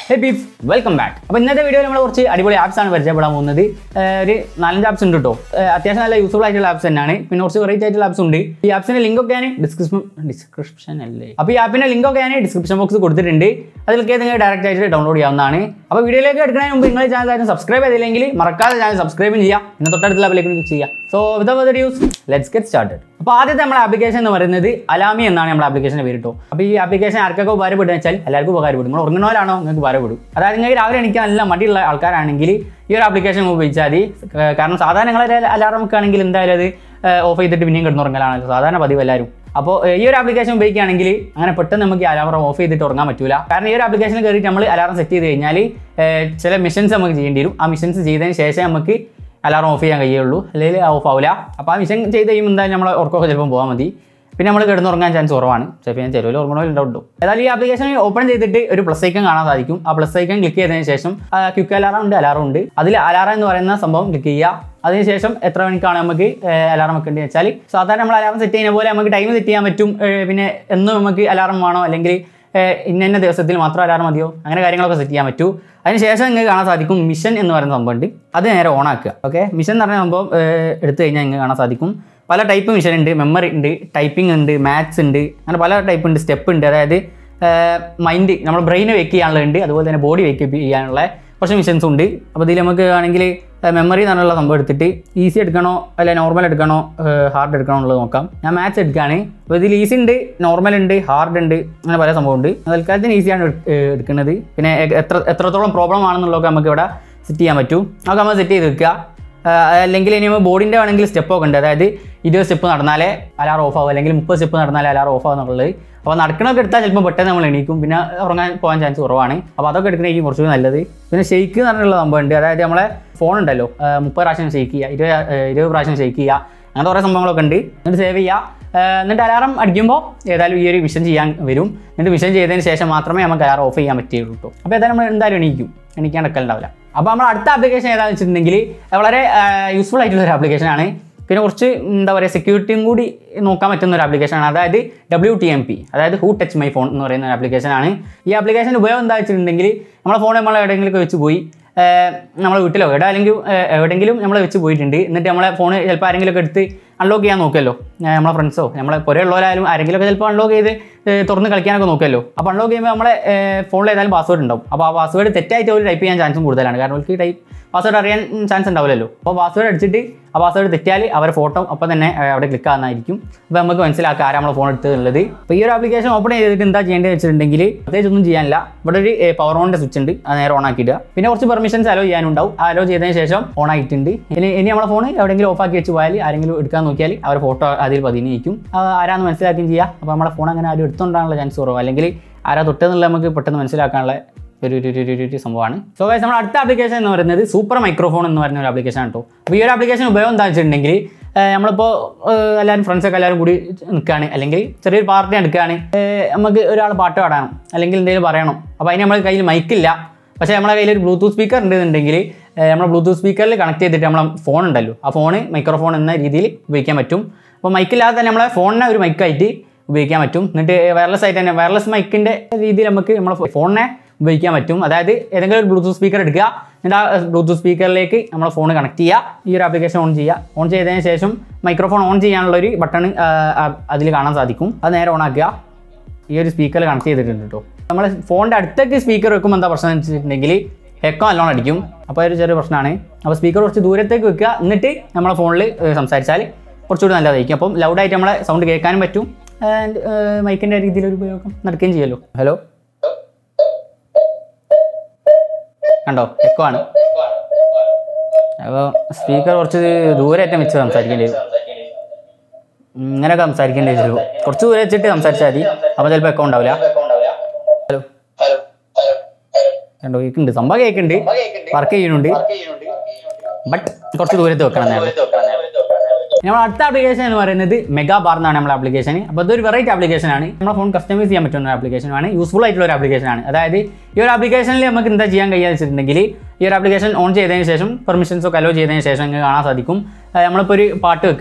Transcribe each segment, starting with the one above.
ഹേ beef welcome back അപ്പോൾ ഇന്നത്തെ വീഡിയോയിൽ നമ്മൾ കുറച്ച് അടിപൊളി ആപ്സ് ആണ് പരിചയപ്പെടാൻ പോകുന്നത് ഏഹ് ഒരു നാലഞ്ച് ആപ്സ് ഉണ്ട് കേട്ടോ ഏഹ് അത്യാവശ്യം നല്ല യൂസ്ഫുൾ ആയിട്ടുള്ള ആപ്സ് തന്നെയാണ് പിന്നെ കുറച്ച് വെറൈറ്റി ആയിട്ടുള്ള ആപ്സ് ഉണ്ട് ഈ ആപ്സിന്റെ ലിങ്ക് ഒക്കെ ഞാൻ ഡിസ്ക്രിപ്ഷൻ ഡിസ്ക്രിപ്ഷൻ അല്ലേ അപ്പോൾ ഈ ആപ്പിന്റെ ലിങ്ക് ഒക്കെ ഞാൻ ഡിസ്ക്രിപ്ഷൻ ബോക്സ് കൊടുത്തിട്ടുണ്ട് അതിലൊക്കെ നിങ്ങൾ ഡയറക്റ്റ് ആയിട്ട് ഡൗൺലോഡ് ചെയ്യാവുന്നതാണ് അപ്പോൾ വീഡിയോയിലേക്ക് എടുക്കുന്നതിന് മുമ്പ് നിങ്ങൾ ചാനൽ ആരും സബ്സ്ക്രൈബ് ചെയ്തില്ലെങ്കിൽ മറക്കാതെ ചാനൽ സബ്സ്ക്രൈബ് ചെയ്യുക പിന്നെ തൊട്ടടുത്തുള്ള ബെല്ലേക്ക് ക്ലിക്ക് ചെയ്യുക so without use let's get started അപ്പോൾ ആദ്യത്തെ നമ്മുടെ ആപ്ലിക്കേഷൻ എന്ന് പറയുന്നത് അലാമി എന്നാണ് നമ്മുടെ ആപ്ലിക്കേഷൻ്റെ പേര് കേട്ടോ അപ്പോൾ ഈ ആപ്ലിക്കേഷൻ ആർക്കൊക്കെ ഉപകാരപ്പെടുക വെച്ചാൽ എല്ലാവർക്കും ഉപകാരപ്പെടും നിങ്ങൾ ഉറങ്ങുന്നവരാണോ നിങ്ങൾക്ക് ഉപകാരപ്പെടും അതായത് നിങ്ങൾക്ക് രാവിലെ എണീക്കാൻ നല്ല മടിയുള്ള ആൾക്കാരാണെങ്കിൽ ഈ ഒരു ആപ്ലിക്കേഷൻ ഉപയോഗിച്ചാൽ മതി ഏർ കാരണം സാധാരണ നിങ്ങൾ അലാറം വെക്കുകയാണെങ്കിൽ എന്തായാലും അത് ഓഫ് ചെയ്തിട്ട് പിന്നെയും കിടന്നുറങ്ങലാണല്ലോ സാധാരണ പതിവ് എല്ലാവരും അപ്പോൾ ഈ ഒരു ആപ്ലിക്കേഷൻ ഉപയോഗിക്കുകയാണെങ്കിൽ അങ്ങനെ പെട്ടെന്ന് നമുക്ക് അലാറം ഓഫ് ചെയ്തിട്ട് ഉറങ്ങാൻ പറ്റില്ല കാരണം ഈ ഒരു ആപ്ലിക്കേഷനിൽ കയറിയിട്ട് നമ്മൾ അലാറം സെറ്റ് ചെയ്ത് കഴിഞ്ഞാൽ ഏർ ചില മിഷൻസ് നമുക്ക് ചെയ്യേണ്ടി വരും ആ മിഷൻസ് ചെയ്തതിന് ശേഷം നമുക്ക് അലാറം ഓഫ് ചെയ്യാൻ കഴിയുള്ളൂ അല്ലെങ്കിൽ ഓഫ് ആവില്ല അപ്പോൾ ആ മിഷൻ ചെയ്ത് കഴിയുമ്പോൾ എന്തായാലും നമ്മൾ ഉറക്കമൊക്കെ ചിലപ്പോൾ പോകാൻ മതി പിന്നെ നമ്മൾ കിടന്നുറങ്ങാൻ ചാൻസ് കുറവാണ് ചിലപ്പോൾ ഞാൻ ചിലവിൽ ഉറങ്ങണമെന്നുണ്ടാവും ഏതായാലും ഈ ആപ്ലിക്കേഷൻ ഓപ്പൺ ചെയ്തിട്ട് ഒരു പ്ലസ് ഐക്കൺ കാണാൻ സാധിക്കും ആ പ്ലസ് ഐക്കൺ ക്ലിക്ക് ചെയ്തതിന് ശേഷം ക്വിക്ക് അലാറം ഉണ്ട് അലാറം ഉണ്ട് അതിൽ അലാറം എന്ന് പറയുന്ന സംഭവം ക്ലിക്ക് ചെയ്യുക അതിനുശേഷം എത്ര മണിക്കാണ് നമുക്ക് അലാറം വെക്കേണ്ടത് വെച്ചാൽ സാധാരണ നമ്മൾ അലാറം സെറ്റ് ചെയ്യുന്ന പോലെ നമുക്ക് ടൈം സെറ്റ് ചെയ്യാൻ പറ്റും ഏർ പിന്നെ എന്നും നമുക്ക് അലാറം വേണോ അല്ലെങ്കിൽ ഏർ ഇന്ന ഇന്ന ദിവസത്തിൽ മാത്രം അലാറം മതിയോ അങ്ങനെ കാര്യങ്ങളൊക്കെ സെറ്റ് ചെയ്യാൻ പറ്റൂ അതിനുശേഷം നിങ്ങൾക്ക് കാണാൻ സാധിക്കും മിഷൻ എന്ന് പറയുന്ന സംഭവമുണ്ട് അത് നേരെ ഓൺ ആക്കുക ഓക്കെ മിഷൻ എന്ന് പറയുന്ന സംഭവം ഏർ എടുത്തു കഴിഞ്ഞാൽ നിങ്ങൾക്ക് കാണാൻ സാധിക്കും പല ടൈപ്പ് മിഷൻ ഉണ്ട് മെമ്മറി ഉണ്ട് ടൈപ്പിംഗ് ഉണ്ട് മാത്സ് ഉണ്ട് അങ്ങനെ പല ടൈപ്പ് ഉണ്ട് സ്റ്റെപ്പ് ഉണ്ട് അതായത് മൈൻഡ് നമ്മൾ ബ്രെയിൻ വെക്ക് ചെയ്യാനുള്ളതുണ്ട് അതുപോലെ തന്നെ ബോഡി വെക്ക് ചെയ്യാനുള്ള കുറച്ച് മിഷൻസ് ഉണ്ട് അപ്പോൾ ഇതിൽ നമുക്ക് ആണെങ്കിൽ മെമ്മറി എന്നുള്ള സംഭവം എടുത്തിട്ട് ഈസി എടുക്കണോ അല്ല നോർമൽ എടുക്കണോ ഹാർഡ് എടുക്കണോ എന്നുള്ളത് നോക്കാം ഞാൻ മാത്സ് എടുക്കുകയാണ് അപ്പോൾ ഇതിൽ ഈസി ഉണ്ട് നോർമൽ ഉണ്ട് ഹാർഡ് ഉണ്ട് അങ്ങനെ പല സംഭവമുണ്ട് തൽക്കാലത്തിന് ഈസിയാണ് എടു- ഏർ എടുക്കുന്നത് പിന്നെ എ- എത്ര എത്രത്തോളം പ്രോബ്ലം ആണെന്നുള്ളതൊക്കെ നമുക്ക് ഇവിടെ സെറ്റ് ചെയ്യാൻ പറ്റും അതൊക്കെ നമ്മൾ സെറ്റ് ചെയ്ത് വെക്കുക ആഹ് അല്ലെങ്കിൽ ഇനി ബോഡിൻ്റെ വേണമെങ്കിൽ സ്റ്റെപ്പൊക്കെ ഉണ്ട് അതായത് ഇരുപത് സ്റ്റെപ്പ് നടന്നാലേ അലാറം ഓഫ് ആവും അല്ലെങ്കിൽ മുപ്പത് സ്റ്റെപ്പ് നടന്നാലേ അലാറം ഓഫ് ആവും എന്നുള്ളത് അപ്പോൾ നടക്കണമൊക്കെ എടുത്താൽ ചിലപ്പോൾ പെട്ടെന്ന് നമ്മൾ എണീക്കും പിന്നെ ഉറങ്ങാൻ പോകാൻ ചാൻസ് കുറവാണ് അപ്പോൾ അതൊക്കെ എടുക്കണമെങ്കിൽ കുറച്ചുകൂടി നല്ലത് പിന്നെ ഷെയ്ക്ക് എന്ന് പറഞ്ഞിട്ടുള്ള സംഭവം ഉണ്ട് അതായത് നമ്മളെ ഫോൺ ഉണ്ടല്ലോ ആഹ് മുപ്പത് പ്രാവശ്യം ഷെയ്ക്ക് ചെയ്യുക ഇരുപത് ആഹ് ഇരുപത് പ്രാവശ്യം ഷെയ്ക്ക് ചെയ്യുക അങ്ങനത്തെ കുറേ സംഭവങ്ങളൊക്കെ ഉണ്ട് എന്നിട്ട് സേവ് ചെയ്യുക ആഹ് എന്നിട്ട് അലാറം അടിക്കുമ്പോൾ ഏതായാലും ഈ ഒരു വിഷൻ ചെയ്യാൻ വരും എന്നിട്ട് വിഷൻ ചെയ്തതിന് ശേഷം മാത്രമേ നമുക്ക് അലാറം ഓഫ് ചെയ്യാൻ പറ്റുള്ളൂ കേട്ടോ അപ്പോൾ ഏതായാലും നമ്മൾ എന്തായാലും എണീക്കും എണീക്കാൻ ഉണ്ടാവില്ല അപ്പോൾ നമ്മൾ അടുത്ത ആപ്ലിക്കേഷൻ ഏതാണെന്ന് വെച്ചിട്ടുണ്ടെങ്കിൽ വളരെ യൂസ്ഫുൾ ആയിട്ടുള്ള ഒരു ആപ്ലിക്കേഷൻ ആണ് പിന്നെ കുറച്ച് എന്താ പറയുക സെക്യൂരിറ്റിയും കൂടി നോക്കാൻ പറ്റുന്ന ഒരു ആപ്ലിക്കേഷൻ ആണ് അതായത് ഡബ്ല്യു ടി എം പി അതായത് ഹൂ ടച്ച് മൈ ഫോൺ എന്ന് പറയുന്ന ഒരു ആപ്ലിക്കേഷൻ ആണ് ഈ ആപ്ലിക്കേഷൻ ഉപയോഗം എന്താ വെച്ചിട്ടുണ്ടെങ്കിൽ നമ്മളെ ഫോൺ നമ്മൾ എവിടെയെങ്കിലും വെച്ച് പോയി നമ്മളെ വീട്ടിലോ എവിടെ അല്ലെങ്കിൽ ഏഹ്, എവിടെയെങ്കിലും നമ്മൾ വെച്ച് പോയിട്ടുണ്ട് എന്നിട്ട് നമ്മളെ ഫോൺ ചിലപ്പോൾ ആരെങ്കിലും ഒക്കെ എടുത്ത് അൺലോക്ക് ചെയ്യാൻ നോക്കുമല്ലോ ഏഹ്, നമ്മളെ ഫ്രണ്ട്സോ നമ്മളെ പുരയുള്ളവരായാലും ആരെങ്കിലും ഒക്കെ ചിലപ്പോൾ അൺലോക്ക് ചെയ്ത് ഏഹ്, തുറന്ന് കളിക്കാനൊക്കെ നോക്കുമല്ലോ അപ്പോൾ അൺലോക്ക് ചെയ്യുമ്പോൾ നമ്മളെ ഫോണിൽ ഏതായാലും പാസ്വേഡ് ഉണ്ടാവും അപ്പോൾ ആ പാസ്വേഡ് തെറ്റായിട്ട് അവർ ടൈപ്പ് ചെയ്യാൻ ചാൻസും കൂടുതലാണ് കാരണം അവർക്ക് ടൈപ്പ് പാസ്വേഡ് അറിയാൻ ചാൻസ് ഉണ്ടാവില്ലല്ലോ അപ്പോൾ പാസ്വേഡ് അടിച്ചിട്ട് ആ പാസ്വേഡ് തെറ്റിയാൽ അവരെ ഫോട്ടോ അപ്പോൾ തന്നെ ഏഹ്, അവിടെ ക്ലിക്ക് ആകുന്നതായിരിക്കും അപ്പോൾ നമുക്ക് മനസ്സിലാക്കാം ആരാ നമ്മളെ ഫോൺ എടുത്തതുള്ളത് അപ്പോൾ ഈ ഒരു ആപ്ലിക്കേഷൻ ഓപ്പൺ ചെയ്തിട്ട് എന്താ ചെയ്യേണ്ടത് വെച്ചിട്ടുണ്ടെങ്കിൽ പ്രത്യേകിച്ച് ഒന്നും ചെയ്യാനില്ല ഇവിടെ ഒരു പവർ ഓണിൻ്റെ സ്വിച്ച് ഉണ്ട് അത് നേരെ ഓൺ ആക്കിയിടുക പിന്നെ കുറച്ച് പെർമിഷൻസ് അലോ ചെയ്യാനുണ്ടാവും ആ അലോ ചെയ്തതിന് ശേഷം ഓൺ ആയിട്ടുണ്ട് ഇനി ഇനി നമ്മളെ ഫോൺ എവിടെയെങ്കിലും ഓഫ് ആക്കി വെച്ച് പോയാൽ ആരെങ്കിലും എടുക്കാൻ നോക്കിയാൽ അവരെ ഫോട്ടോ അതിൽ പതിനേക്കും ആരാന്ന് മനസ്സിലാക്കുകയും ചെയ്യുക അപ്പോൾ നമ്മുടെ ഫോൺ അങ്ങനെ ആരും എടുത്തുകൊണ്ടാണുള്ള ചാൻസ് കുറവ് അല്ലെങ്കിൽ ആരാ തൊട്ടെന്നുള്ള നമുക്ക് പെട്ടെന്ന് മനസ്സിലാക്കാനുള്ള ഒരു ഒരു ഒരു- ഒരു ഒരു സംഭവമാണ് സോ ഗൈസ് നമ്മുടെ അടുത്ത ആപ്ലിക്കേഷൻ എന്ന് പറയുന്നത് സൂപ്പർ മൈക്രോഫോൺ എന്ന് പറയുന്ന ഒരു ആപ്ലിക്കേഷൻ ആണ് കേട്ടോ അപ്പോൾ ഈ ഒരു ആപ്ലിക്കേഷൻ ഉപയോഗം എന്താ വെച്ചിട്ടുണ്ടെങ്കിൽ ഏഹ് നമ്മളിപ്പോൾ ഏഹ് എല്ലാവരും ഫ്രണ്ട്സൊക്കെ എല്ലാവരും കൂടി നിൽക്കുകയാണ് അല്ലെങ്കിൽ ചെറിയൊരു പാർട്ടി എടുക്കുകയാണ് ഏഹ് നമുക്ക് ഒരാൾ പാട്ട് പാടാനും അല്ലെങ്കിൽ എന്തെങ്കിലും പറയണം അപ്പോൾ അതിന് നമ്മുടെ കയ്യിൽ മൈക്കില്ല പക്ഷേ നമ്മുടെ കയ്യിൽ ഒരു ബ്ലൂടൂത്ത് സ്പീക്കർ ഉണ്ടെന്നുണ്ടെങ്കിൽ നമ്മൾ ബ്ലൂടൂത്ത് സ്പീക്കറിൽ കണക്ട് ചെയ്തിട്ട് നമ്മളെ ഫോൺ ഉണ്ടല്ലോ ആ ഫോണ് മൈക്രോഫോൺ എന്ന രീതിയിൽ ഉപയോഗിക്കാൻ പറ്റും അപ്പോൾ മൈക്കില്ലാതെ തന്നെ നമ്മളെ ഫോണിനെ ഒരു മൈക്കായിട്ട് ഉപയോഗിക്കാൻ പറ്റും എന്നിട്ട് വയർലെസ് ആയിട്ട് തന്നെ വയർലെസ് മൈക്കിൻ്റെ രീതിയിൽ നമുക്ക് നമ്മളെ ഫോണിനെ ഉപയോഗിക്കാൻ പറ്റും അതായത് ഏതെങ്കിലും ഒരു ബ്ലൂടൂത്ത് സ്പീക്കർ എടുക്കുക എന്നിട്ട് ആ ബ്ലൂടൂത്ത് സ്പീക്കറിലേക്ക് നമ്മളെ ഫോൺ കണക്ട് ചെയ്യുക ഈ ഒരു ആപ്ലിക്കേഷൻ ഓൺ ചെയ്യുക ഓൺ ചെയ്തതിന് ശേഷം മൈക്രോഫോൺ ഓൺ ചെയ്യാനുള്ള ഒരു ബട്ടൺ അതിൽ കാണാൻ സാധിക്കും അത് നേരെ ഓൺ ആക്കുക ഈ ഒരു സ്പീക്കറിൽ കണക്ട് ചെയ്തിട്ടുണ്ട് കേട്ടോ നമ്മൾ ഫോണിൻ്റെ അടുത്തേക്ക് സ്പീക്കർ വെക്കുമ്പോൾ എന്താ പ്രശ്നം എന്ന് വെച്ചിട്ടുണ്ടെങ്കിൽ എക്കോ നല്ലോണം അടിക്കും അപ്പോൾ ഒരു ചെറിയ പ്രശ്നമാണ് അപ്പോൾ സ്പീക്കർ കുറച്ച് ദൂരത്തേക്ക് വെക്കുക എന്നിട്ട് നമ്മളെ ഫോണിൽ സംസാരിച്ചാൽ കുറച്ചുകൂടി നല്ലതായിരിക്കും അപ്പം ലൗഡായിട്ട് നമ്മളെ സൗണ്ട് കേൾക്കാനും പറ്റും ആൻഡ് മൈക്കിൻ്റെ രീതിയിലൊരു ഉപയോഗം നടക്കുകയും ചെയ്യുമല്ലോ ഹലോ കണ്ടോ എക്കോ ആണ് അപ്പോൾ സ്പീക്കർ കുറച്ച് ദൂരമായിട്ട് വെച്ച് സംസാരിക്കേണ്ടി വരും ഉം, ഇങ്ങനെയൊക്കെ സംസാരിക്കേണ്ടി വരും കുറച്ച് ദൂരെ വെച്ചിട്ട് സംസാരിച്ചാൽ മതി അപ്പോൾ ചിലപ്പോൾ എക്കോ ഉണ്ടാവില്ല ഹലോ കണ്ടോ കേൾക്കുന്നുണ്ട് സംഭവം കേൾക്കുന്നുണ്ട് വർക്ക് ചെയ്യുന്നുണ്ട് ബട്ട് കുറച്ച് ദൂരത്ത് വെക്കണം നേരെ നമ്മൾ അടുത്ത ആപ്ലിക്കേഷൻ എന്ന് പറയുന്നത് മെഗാ ബാർ എന്നാണ് നമ്മുടെ ആപ്ലിക്കേഷൻ അപ്പോൾ ഇതൊരു വെറൈറ്റി ആപ്ലിക്കേഷൻ ആണ് നമ്മുടെ ഫോൺ കസ്റ്റമൈസ് ചെയ്യാൻ പറ്റുന്ന ഒരു ആപ്ലിക്കേഷനാണ് യൂസ്ഫുൾ ആയിട്ടുള്ള ഒരു ആപ്ലിക്കേഷൻ ആണ് അതായത് ഈ ഒരു ആപ്ലിക്കേഷനിൽ നമുക്ക് എന്താ ചെയ്യാൻ കഴിയുക വെച്ചിട്ടുണ്ടെങ്കിൽ ഈ ഒരു ആപ്ലിക്കേഷൻ ഓൺ ചെയ്തതിന് ശേഷം പെർമിഷൻസ് ഒക്കെ അലോ ചെയ്തതിന് ശേഷം നിങ്ങൾക്ക് കാണാൻ സാധിക്കും ആ, നമ്മളിപ്പോൾ ഒരു പാട്ട് വെക്കുകയാണ്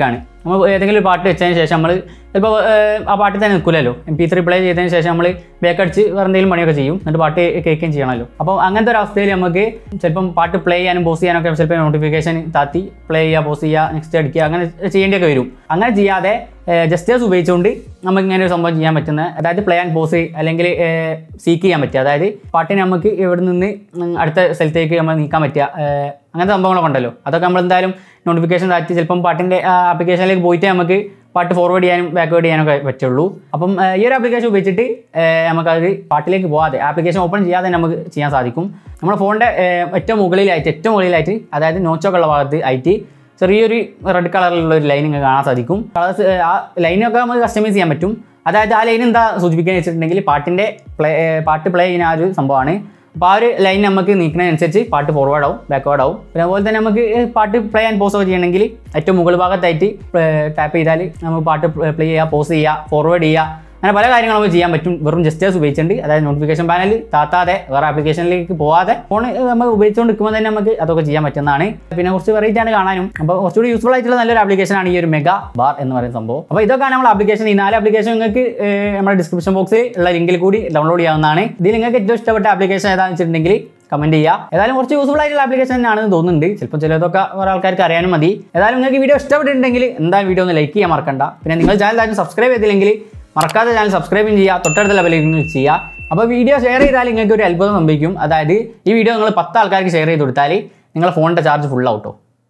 നമ്മൾ ഏതെങ്കിലും ഒരു പാട്ട് വെച്ചതിന് ശേഷം നമ്മൾ ഇപ്പോൾ ആ പാട്ടിൽ തന്നെ നിൽക്കില്ലല്ലോ എം പി ത്രീ പ്ലേ ചെയ്തതിന് ശേഷം നമ്മൾ ബാക്ക് അടിച്ച് വേറെ എന്തെങ്കിലും പണിയൊക്കെ ചെയ്യും എന്നിട്ട് പാട്ട് കേൾക്കുകയും ചെയ്യണമല്ലോ അപ്പോൾ അങ്ങനത്തെ ഒരു അവസ്ഥയിൽ നമുക്ക് ചിലപ്പം പാട്ട് പ്ലേ ചെയ്യാനും പോസ് ചെയ്യാനൊക്കെ ചിലപ്പോൾ നോട്ടിഫിക്കേഷൻ താത്തി പ്ലേ ചെയ്യുക പോസ് ചെയ്യുക നെക്സ്റ്റ് അടിക്കുക അങ്ങനെ ചെയ്യേണ്ടിയൊക്കെ വരും അങ്ങനെ ചെയ്യാതെ ജസ്റ്റേഴ്സ് ഉപയോഗിച്ചുകൊണ്ട് നമുക്ക് ഇങ്ങനെ ഒരു സംഭവം ചെയ്യാൻ പറ്റുന്ന അതായത് പ്ലേ ആൻഡ് പോസ് അല്ലെങ്കിൽ സീക്ക് ചെയ്യാൻ പറ്റുക അതായത് പാട്ടിനെ നമുക്ക് ഇവിടെ നിന്ന് ഉം, അടുത്ത സ്ഥലത്തേക്ക് നമ്മൾ നീക്കാൻ പറ്റുക ഏഹ്, അങ്ങനത്തെ സംഭവങ്ങളൊക്കെ ഉണ്ടല്ലോ അതൊക്കെ നമ്മൾ എന്തായാലും നോട്ടിഫിക്കേഷൻ താറ്റി ചിലപ്പം പാട്ടിൻ്റെ ആപ്ലിക്കേഷനിലേക്ക് പോയിട്ട് നമുക്ക് പാട്ട് ഫോർവേഡ് ചെയ്യാനും ബാക്ക്വേഡ് ചെയ്യാനൊക്കെ പറ്റുള്ളൂ അപ്പം ഏഹ്, ഈ ഒരു ആപ്ലിക്കേഷൻ ഉപയോഗിച്ചിട്ട് ഏഹ്, നമുക്കത് പാട്ടിലേക്ക് പോകാതെ ആപ്ലിക്കേഷൻ ഓപ്പൺ ചെയ്യാതെ തന്നെ നമുക്ക് ചെയ്യാൻ സാധിക്കും നമ്മുടെ ഫോണിൻ്റെ ഏറ്റവും മുകളിലായിട്ട് ഏറ്റവും മുകളിലായിട്ട് അതായത് നോച്ചൊക്കെ ഉള്ള ഭാഗത്ത് ആയിട്ട് ചെറിയൊരു റെഡ് കളറിലുള്ള ഒരു ലൈൻ നിങ്ങൾക്ക് കാണാൻ സാധിക്കും കളേഴ്സ് ആ ലൈനൊക്കെ നമുക്ക് കസ്റ്റമൈസ് ചെയ്യാൻ പറ്റും അതായത് ആ ലൈൻ എന്താ സൂചിപ്പിക്കുക വെച്ചിട്ടുണ്ടെങ്കിൽ പാട്ടിൻ്റെ പ്ലേ പാട്ട് പ്ലേ ചെയ്യുന്ന ആ ഒരു സംഭവമാണ് അപ്പോൾ ആ ഒരു ലൈൻ നമുക്ക് നീക്കുന്നതിനനുസരിച്ച് പാട്ട് ഫോർവേഡ് ആവും ബാക്ക്വേഡ് ആവും പിന്നെ അതുപോലെ തന്നെ നമുക്ക് പാട്ട് പ്ലേ ആൻഡ് പോസ് ഒക്കെ ചെയ്യണമെങ്കിൽ ഏറ്റവും മുകൾ ഭാഗത്തായിട്ട് ടാപ്പ് ചെയ്താൽ നമുക്ക് പാട്ട് പ്ലേ ചെയ്യുക പോസ് ചെയ്യുക ഫോർവേഡ് ചെയ്യുക അങ്ങനെ പല കാര്യങ്ങളും നമുക്ക് ചെയ്യാൻ പറ്റും വെറും ജസ്റ്റേഴ്സ് ഉപയോഗിച്ചിട്ടുണ്ട് അതായത് നോട്ടിഫിക്കേഷൻ പാനൽ താത്താതെ വേറെ ആപ്ലിക്കേഷനിലേക്ക് പോവാതെ ഫോൺ നമ്മൾ ഉപയോഗിച്ചുകൊണ്ട് നിൽക്കുമ്പോൾ തന്നെ നമുക്ക് അതൊക്കെ ചെയ്യാൻ പറ്റുന്നതാണ് പിന്നെ കുറച്ച് വെറൈറ്റി ആണ് കാണാനും അപ്പോൾ കുറച്ചുകൂടി യൂസ്ഫുൾ ആയിട്ടുള്ള നല്ലൊരു ആപ്ലിക്കേഷൻ ആണ് ഈ ഒരു മെഗാ ബാർ എന്ന് പറയുന്ന സംഭവം അപ്പോൾ ഇതൊക്കെയാണ് നമ്മൾ ആപ്ലിക്കേഷൻ ഈ നാല് ആപ്ലിക്കേഷൻ നിങ്ങൾക്ക് ഏഹ്, നമ്മുടെ ഡിസ്ക്രിപ്ഷൻ ബോക്സിൽ ഉള്ള ലിങ്കിൽ കൂടി ഡൗൺലോഡ് ചെയ്യാവുന്നതാണ് ഇതിൽ നിങ്ങൾക്ക് ഏറ്റവും ഇഷ്ടപ്പെട്ട ആപ്ലിക്കേഷൻ ഏതാണെന്ന് വെച്ചിട്ടുണ്ടെങ്കിൽ കമന്റ് ചെയ്യുക ഏതായാലും കുറച്ച് യൂസ്ഫുൾ ആയിട്ടുള്ള ആപ്ലിക്കേഷൻ തന്നെയാണെന്ന് തോന്നുന്നുണ്ട് ചിലപ്പോൾ ചിലതൊക്കെ വേറെ ആൾക്കാർക്ക് അറിയാനും മതി ഏതായാലും നിങ്ങൾക്ക് വീഡിയോ ഇഷ്ടപ്പെട്ടിട്ടുണ്ടെങ്കിൽ എന്തായാലും വീഡിയോ ഒന്ന് ലൈക്ക് ചെയ്യാൻ മറക്കണ്ട പിന്നെ നിങ്ങൾ ചാനൽ ആരും സബ്സ്ക്രൈബ് ചെയ്തില്ലെങ്കിൽ മറക്കാതെ ചാനൽ സബ്സ്ക്രൈബ് ചെയ്യുക തൊട്ടടുത്ത ലെവലിൽ ചെയ്യുക അപ്പോൾ വീഡിയോ ഷെയർ ചെയ്താൽ നിങ്ങൾക്ക് ഒരു അത്ഭുതം സംഭവിക്കും അതായത് ഈ വീഡിയോ നിങ്ങൾ പത്ത് ആൾക്കാർക്ക് ഷെയർ ചെയ്ത് കൊടുത്താൽ നിങ്ങളുടെ ഫോണിൻ്റെ ചാർജ് ഫുൾ ആവട്ടോ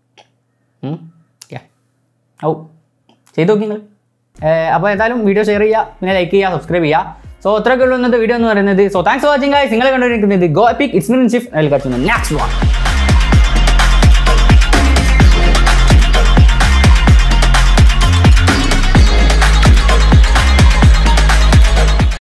ഔ ചെയ്ത് നോക്കി നിങ്ങൾ അപ്പോൾ ഏതായാലും വീഡിയോ ഷെയർ ചെയ്യുക പിന്നെ ലൈക്ക് ചെയ്യുക സബ്സ്ക്രൈബ് ചെയ്യുക സോ അത്രയൊക്കെ ഉള്ളൂ ഇന്നത്തെ വീഡിയോ എന്ന് പറയുന്നത് so thanks for watching guys നിങ്ങൾ കണ്ടുകൊണ്ടിരിക്കുന്നത് ഗോ എപ്പിക് ഇറ്റ്സ് മിൻ ഷിഫ് നെക്സ്റ്റ് വൺ